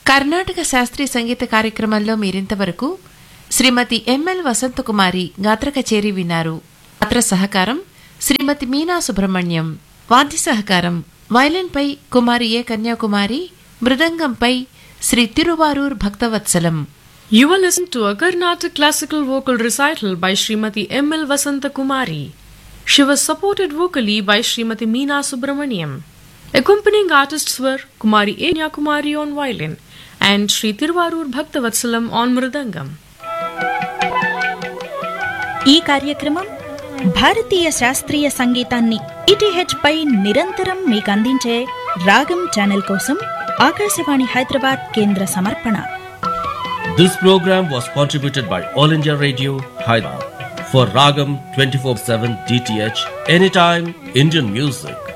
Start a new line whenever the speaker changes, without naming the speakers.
కర్ణాటక శాస్త్రీయ సంగీత కార్యక్రమంలో మీరింతవరకు శ్రీమతి ఎంఎల్ వసంతకుమారి గాత్ర కచేరీ విన్నారు గాత్ర సహకారం శ్రీమతి మీనా సుబ్రహ్మణ్యం వాద్య సహకారం వైలిన్పై కుమారి ఏ Kanyakumari మృదంగంపై Shri Tiruvarur భక్తవత్సలం
You will listen to a Carnatic classical vocal recital by Srimati M.L. Vasanta Kumari. She was supported vocally by Srimati Meena Subramaniam. Accompanying artists were Kumari A. Kumari on violin and Sri Tiruvarur Bhaktavatsalam on mridangam.
ఈ కార్యక్రమం భారతీయ శాస్త్రీయ సంగీతాన్ని ETH పై నిరంతరం మీకు అందించే రాగం channel కోసం ఆకాశవాణి హైదరాబాద్ కేంద్ర సమర్పణ
This program was contributed by All India Radio, Hyderabad. For Ragam 24-7 DTH, anytime Indian music.